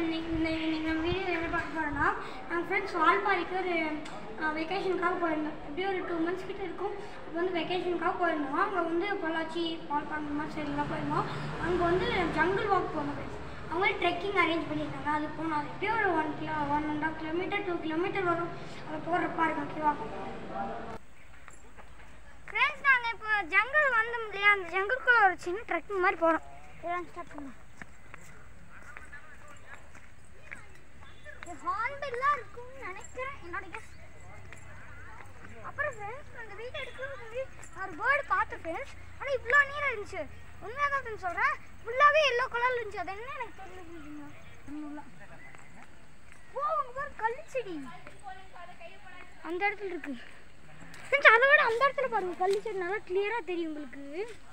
இன்னைக்கு இந்த இன்னைக்கு நம்ம வீடியோ என்ன பார்க்க போகிறோம்னா நாங்கள் ஃப்ரெண்ட்ஸ் வால்பாறைக்கு ஒரு வெக்கேஷனுக்காக போயிருந்தோம் எப்படியும் ஒரு டூ மந்த்ஸ் கிட்ட இருக்கும் இப்போ வந்து வெக்கேஷனுக்காக போயிருந்தோம் அங்கே வந்து பொள்ளாச்சி வால்பாறை அந்த மாதிரி சைட்லாம் போயிருந்தோம் அங்கே வந்து ஜங்கிள் வாக் போனோம் ஃப்ரெண்ட்ஸ் அவங்க ட்ரெக்கிங் அரேஞ்ச் பண்ணியிருக்காங்க அது போனோம் அது எப்படியும் ஒரு one kilo one and half kilometre two kilometre வரும் அது போகிறப்பா இருக்கும் ஓகேவா ஃப்ரெண்ட்ஸ் நாங்கள் இப்போ ஜங்கிள் வந்தோம் இல்லையா அந்த ஜங்கிள்குள்ளே ஒரு சின்ன ட்ரெக்கிங் மாதிரி போகிறோம் இதெல்லாம் ஸ்டார்ட் பண்ணலாம் ஹார்ன்பில்லாம் இருக்கும்னு நினைக்கிறேன் என்னோட கெஸ் அப்புறம் ஃப்ரெண்ட்ஸ் அந்த வீட்டை எடுக்கிறதுக்கு முன்னாடி நான் ஒரு பேர்டு பார்த்தேன் ஃப்ரெண்ட்ஸ் ஆனால் இவ்வளோ நீரம் இருந்துச்சு உண்மையாக தான் ஃப்ரெண்ட்ஸ் சொல்கிறேன் ஃபுல்லாகவே எல்லோ கலரில் இருந்துச்சு அது என்ன எனக்கு தெரியல ஃப்ரெண்ட்ஸ் ஓ உங்க பேர் கள்ளிச்செடி அந்த இடத்துல இருக்கு ஃப்ரெண்ட்ஸ் அதை விட அந்த இடத்துல பாருங்க கள்ளிச்செடி நல்லா கிளியராக தெரியும் உங்களுக்கு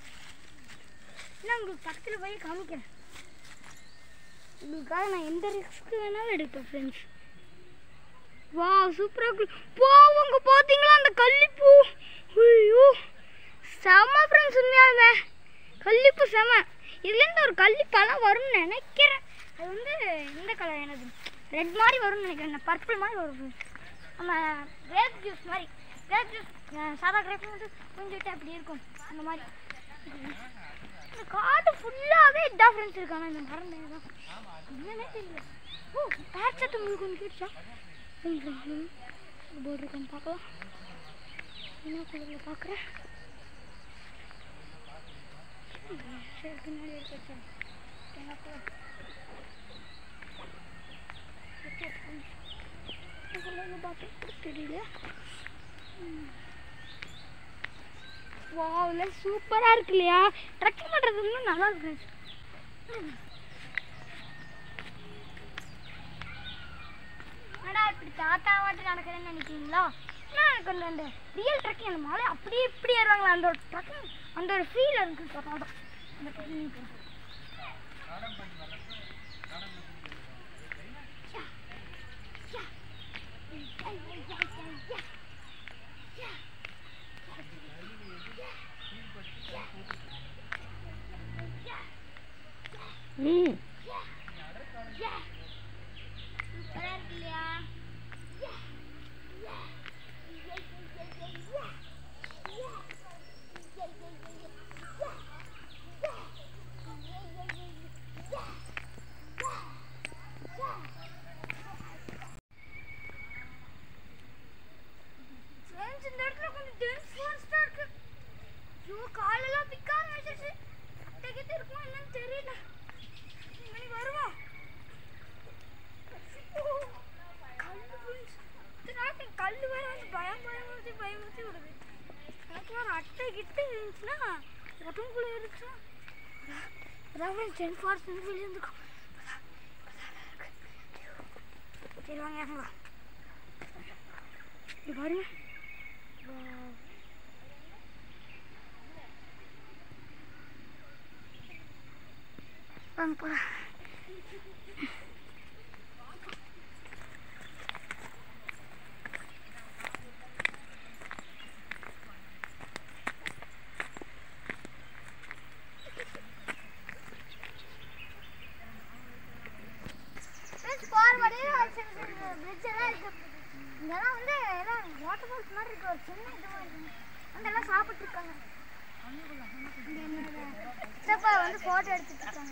நான் உங்களுக்கு பக்கத்தில் போய் காமிக்கிறேன் உங்களுக்காக நான் எந்த ரிஸ்க் வேணாலும் எடுப்பேன் ஃப்ரெண்ட்ஸ் வா சூப்பராக இருக்கு வா உங்க பார்த்தீங்களா அந்த கள்ளிப்பூ ஐயோ செம ஃப்ரெண்ட்ஸ் உண்மையாலுமே கள்ளிப்பூ செம இதுலேருந்து ஒரு கள்ளிப்பழம் வரும்னு நினைக்கிறேன் அது வந்து இந்த கலர் என்னது ரெட் மாதிரி வரும்னு நினைக்கிறேன் பர்பிள் மாதிரி வரும் friends. நம்ம கிரேப் ஜூஸ் மாதிரி கிரேப் ஜூஸ் சாதா கிரேப் வந்து கொஞ்சம் விட்டு அப்படி இருக்கும் அந்த மாதிரி இந்த காடு ஃபுல்லாகவே இதான் ஃப்ரெண்ட்ஸ் இருக்காங்க இந்த மரம் தான் என்னன்னே தெரியல ஓ பேட் சத்து உங்களுக்கு ஒன்று கேட்டுச்சா போர்டு இருக்கான்னு பார்க்கலாம் என்ன கலரில் பார்க்குறேன் சரி பின்னாடி இருக்கு எனக்கு பார்த்து தெரியல வாவ்ல சூப்பரா இருக்கு இல்லையா ட்ரெக்கிங் பண்றது இன்னும் நல்லா இருக்கு என்னடா இப்படி தாத்தா வாட்டி நடக்கிறேன்னு நினைக்கிறீங்களா நான் எனக்கு அந்த அந்த ரியல் ட்ரெக்கிங் அந்த மலை அப்படியே இப்படி ஏறுவாங்களா அந்த ஒரு ட்ரெக்கிங் அந்த ஒரு ஃபீல் இருக்கு சொல்றாங்க அந்த ட்ரெக்கிங் ம் சூப்பரா இருக்கு இல்லையா Friends, இந்த இடத்துல கொஞ்சம் dense forest ஆ இருக்கு. ஐயோ, காலெல்லாம் பிக்க ஆரம்பிச்சிருச்சு. சட்டை கிட்ட இருக்குமா என்னன்னு தெரியல மணி வருமா கல்லு friends. இத்தனாக்கு கல்லு வேற வந்து பயம் பயமுறுத்தி பயமுறுத்தி விடுது எனக்கு ஒரு அட்டை கிட்ட இருந்துச்சுன்னா உடம்புக்குள்ள இருந்துச்சுன்னா அதான் ஃப்ரெண்ட்ஸ் டென் ஃபார்ஸ் வந்து வெளியே வந்துருக்கோம் சரி வாங்க இறங்கலாம் இங்க பாருங்க Wow. வாங்க போலாம் ஃப்ரெண்ட்ஸ் போகிற வழியில் சின்ன சின்ன பிரிட்ஜ் எல்லாம் இருக்கு இங்கெல்லாம் வந்து எல்லாம் வாட்டர் ஃபால்ஸ் மாதிரி இருக்கு ஒரு சின்ன இதுவாக இருக்கு வந்து எல்லாம் சாப்பிட்டு இருக்காங்க இங்க என்னோட சித்தப்பா வந்து ஃபோட்டோ எடுத்துட்டு இருக்காங்க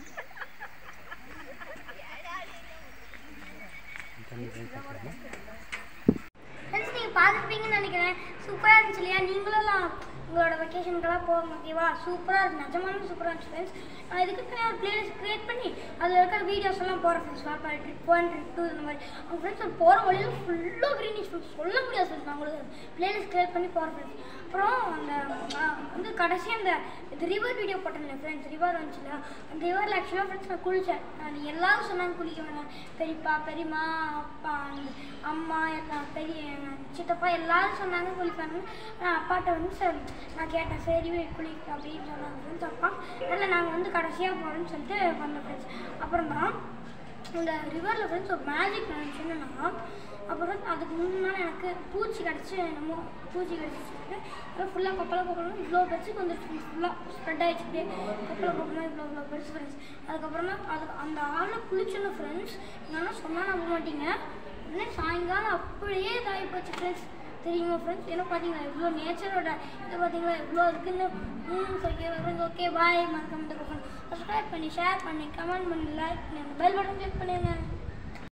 ஃப்ரெண்ட்ஸ் நீங்கள் பார்த்துருப்பீங்கன்னு நினைக்கிறேன் சூப்பராக இருந்துச்சு இல்லையா நீங்களும் உங்களோட வெக்கேஷனுக்கெல்லாம் போங்க ஓகேவா சூப்பராக இருக்கு நிஜமாலுமே சூப்பராக இருந்துச்சு ஃப்ரெண்ட்ஸ் நான் இதுக்கு தனியாக ஒரு பிளேலிஸ்ட் க்ரியேட் பண்ணி அதில் இருக்கிற வீடியோஸ் எல்லாம் போகிறேன் ஃப்ரெண்ட்ஸ் வாப்பா ட்ரிப் ஒன் ட்ரிப் டூ இந்த மாதிரி அவங்க ஃப்ரெண்ட்ஸ் போகிற வழியில் ஃபுல்லாக க்ரீனிஷ் ஃப்ரெண்ட்ஸ் சொல்ல முடியாது ஃப்ரெண்ட்ஸ் நான் உங்களுக்கு பிளேலிஸ்ட் க்ரியேட் பண்ணி போகிறேன் ஃப்ரெண்ட்ஸ் அப்புறம் அந்த ஆ, வந்து கடைசி அந்த இது ரிவர் வீடியோ போட்டேன் ஃப்ரெண்ட்ஸ் ரிவர் வந்துச்சுல அந்த ரிவரில் ஆக்சுவலாக ஃப்ரெண்ட்ஸ் நான் குளித்தேன் அது எல்லாரும் சொன்னாங்க குளிக்க வேணாம் பெரியப்பா பெரியம்மா அப்பா அந்த அம்மா எல்லாம் பெரிய சித்தப்பா எல்லாரும் சொன்னாங்க குளிப்பாங்க நான் அப்பாட்ட வந்து சரி நான் கேட்டேன் சரி குளிக்க அப்படின்னு சொன்னாங்க ஃப்ரெண்ட்ஸ் அப்பா அதில் நாங்கள் வந்து கடைசியாக போகிறோம்னு சொல்லிட்டு வந்தோம் ஃப்ரெண்ட்ஸ் அப்புறம் தான் இந்த ரிவரில் ஃப்ரெண்ட்ஸ் ஒரு மேஜிக் நடந்துச்சு என்னன்னா அப்புறம் அதுக்கு முன்னாடி எனக்கு பூச்சி கிடச்சி என்னமோ பூச்சி கிடச்சிட்டு அப்புறம் ஃபுல்லாக கொப்பளை கொப்பளம் இவ்வளோ பெருசுக்கு வந்துருச்சு ஃபுல்லாக ஸ்ப்ரெட் ஆகிடுச்சு கொப்பளை கொப்பளம் இவ்வளோ இவ்வளோ பெருசு ஃப்ரெண்ட்ஸ் அதுக்கப்புறம் தான் அது அந்த ஆளை குளிச்சோன்னு ஃப்ரெண்ட்ஸ் என்னன்னா சொன்னால் நம்ப மாட்டீங்க உடனே சாயங்காலம் அப்படியே இதாகி போச்சு ஃப்ரெண்ட்ஸ் தெரியுமா ஃப்ரெண்ட்ஸ் என்ன பார்த்தீங்களா இவ்வளோ நேச்சரோட இது பார்த்தீங்களா இவ்வளோ இருக்குன்னு ம் ஓகே ஃப்ரெண்ட்ஸ் ஓகே பாய் மறக்காம இந்த சப்ஸ்கிரைப் பண்ணி ஷேர் பண்ணி கமெண்ட் பண்ணி லைக் பண்ணி பெல் பட்டன் கிளிக் பண்ணிடுங்க